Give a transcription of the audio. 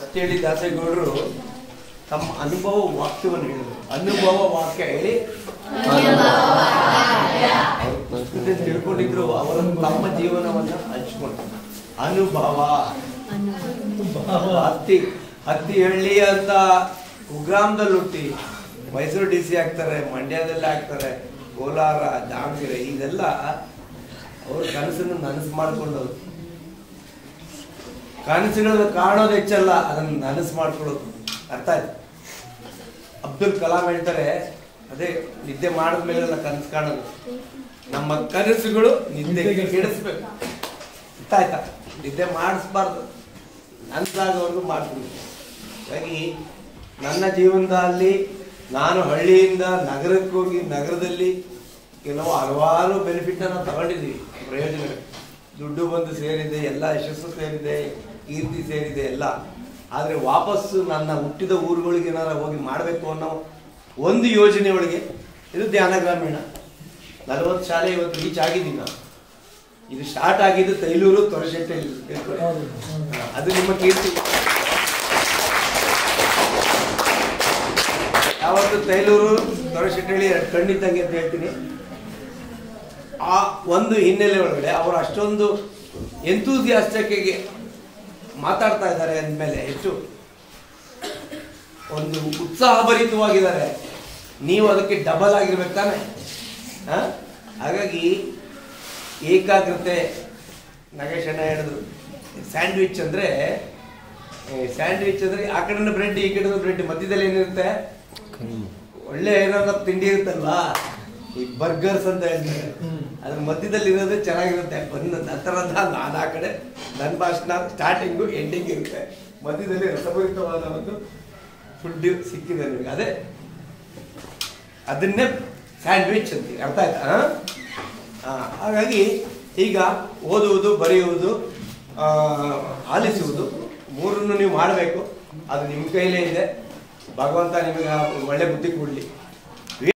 ಅಂತೇಳಿ ದಾಸೇಗೌಡರು ತಮ್ಮ ಅನುಭವ ವಾಕ್ಯವನ್ನು ಹೇಳಿದರು ಅನುಭವ ವಾಕ್ಯ ಹೇಳಿ ಇದನ್ನ ತಿಳ್ಕೊಂಡಿದ್ರು ಅವರ ತಮ್ಮ ಜೀವನವನ್ನ ಹಂಚ್ಕೊಂಡ್ರು ಅನುಭವ ಹತ್ತಿ ಹತ್ತಿ ಹಳ್ಳಿ ಅಂತ ಕುಗ್ರಾಮದಲ್ಲಿ ಹುಟ್ಟಿ ಮೈಸೂರು ಡಿ ಸಿ ಆಗ್ತಾರೆ ಮಂಡ್ಯದಲ್ಲಿ ಆಗ್ತಾರೆ ಕೋಲಾರ ದಾವಣಗೆರೆ ಇದೆಲ್ಲ ಅವ್ರ ಕನಸನ್ನು ನನಸು ಮಾಡ್ಕೊಂಡು ಕನಸುಗಳನ್ನ ಕಾಣೋದು ಹೆಚ್ಚಲ್ಲ ಅದನ್ನ ನನಸು ಮಾಡ್ಕೊಳ್ಳೋದು ಅರ್ಥ ಆಯ್ತು ಅಬ್ದುಲ್ ಕಲಾಂ ಹೇಳ್ತಾರೆ ಅದೇ ನಿದ್ದೆ ಮಾಡಿದ್ಮೇಲೆಲ್ಲ ಕನಸು ಕಾಣೋದು ನಮ್ಮ ಕನಸುಗಳು ನಿದ್ದೆ ಕೆಡಿಸ್ಬೇಕು ಅರ್ಥ ಆಯ್ತಾ ನಿದ್ದೆ ಮಾಡಿಸ್ಬಾರ್ದು ನನ್ಸಾಗವರೆಗೂ ಮಾಡ್ತೀನಿ ಹಾಗಾಗಿ ನನ್ನ ಜೀವನದಲ್ಲಿ ನಾನು ಹಳ್ಳಿಯಿಂದ ನಗರಕ್ಕೆ ಹೋಗಿ ನಗರದಲ್ಲಿ ಕೆಲವು ಹಲವಾರು ಬೆನಿಫಿಟ್ ಅನ್ನು ತಗೊಂಡಿದ್ದೀವಿ ಪ್ರಯೋಜನ ದುಡ್ಡು ಬಂದು ಸೇರಿದೆ ಎಲ್ಲ ಯಶಸ್ಸು ಸೇರಿದೆ ಕೀರ್ತಿ ಸೇರಿದೆ ಎಲ್ಲ ಆದರೆ ವಾಪಸ್ಸು ನನ್ನ ಹುಟ್ಟಿದ ಊರುಗಳಿಗೆ ಏನಾರ ಹೋಗಿ ಮಾಡಬೇಕು ಅನ್ನೋ ಒಂದು ಯೋಜನೆ ಒಳಗೆ ಇದು ಧ್ಯಾನ ಗ್ರಾಮೀಣ ನಲವತ್ತು ಶಾಲೆ ಇವತ್ತು ರೀಚ್ ಆಗಿದ್ದೀವಿ ನಾವು ಇದು ಸ್ಟಾರ್ಟ್ ಆಗಿದ್ದು ತೈಲೂರು ತೊರಶೆಟ್ಟಲ್ಲಿ ಅದು ನಿಮ್ಮ ಕೀರ್ತಿ ಯಾವತ್ತು ತೈಲೂರು ತೊರಶೆಟ್ಟಳ್ಳಿ ಎರಡು ಕಣ್ಣಿದ್ದಂಗೆ ಅಂತ ಹೇಳ್ತೀನಿ ಆ ಒಂದು ಹಿನ್ನೆಲೆ ಒಳಗಡೆ ಅವರು ಅಷ್ಟೊಂದು ಎಂತೂಸಿಯಾಸ್ಟಿಕ್ಗೆ ಮಾತಾಡ್ತಾ ಇದ್ದಾರೆ ಅಂದಮೇಲೆ ಹೆಚ್ಚು ಒಂದು ಉತ್ಸಾಹಭರಿತವಾಗಿದ್ದಾರೆ ನೀವು ಅದಕ್ಕೆ ಡಬಲ್ ಆಗಿರ್ಬೇಕು ತಾನೆ ಆ? ಹಾಗಾಗಿ ಏಕಾಗ್ರತೆ ನಾಗೇಶ್ ಅಣ್ಣ ಹೇಳಿದ್ರು ಸ್ಯಾಂಡ್ವಿಚ್ ಅಂದ್ರೆ ಸ್ಯಾಂಡ್ವಿಚ್ ಅಂದ್ರೆ ಆ ಕಡೆನ ಬ್ರೆಡ್ ಈ ಕಡೆ ಬ್ರೆಡ್ ಮಧ್ಯದಲ್ಲಿ ಏನಿರುತ್ತೆ ಒಳ್ಳೆ ಏನಾದ್ರು ತಿಂಡಿ ಇರುತ್ತಲ್ವಾ ಈ ಬರ್ಗರ್ಸ್ ಅಂತ ಹೇಳ್ತಾರೆ ಅದ್ರ ಮಧ್ಯದಲ್ಲಿ ಇರೋದೇ ಚೆನ್ನಾಗಿರುತ್ತೆ ಬಂದ ನಂತರ ನಾನು ಆ ಕಡೆ ನನ್ನ ಭಾಷಣ ಸ್ಟಾರ್ಟಿಂಗು ಎಂಡಿಂಗ್ ಇರುತ್ತೆ ಮಧ್ಯದಲ್ಲಿ ರಸಭರಿತವಾದ ಒಂದು ಫುಡ್ ಸಿಕ್ಕಿದೆ ನಿಮಗೆ ಅದೇ ಅದನ್ನೇ ಸ್ಯಾಂಡ್ವಿಚ್ ಅಂತೀವಿ ಅರ್ಥ ಆಯ್ತಾ ಆ? ಆ, ಹಾಗಾಗಿ ಈಗ ಓದುವುದು ಬರೆಯುವುದು ಆ, ಆಲಿಸುವುದು ಮೂರನ್ನು ನೀವು ಮಾಡಬೇಕು ಅದು ನಿಮ್ಮ ಕೈಲೇ ಇದೆ ಭಗವಂತ ನಿಮಗೆ ಆ ಒಳ್ಳೆ ಬುದ್ಧಿ ಕೊಡಲಿ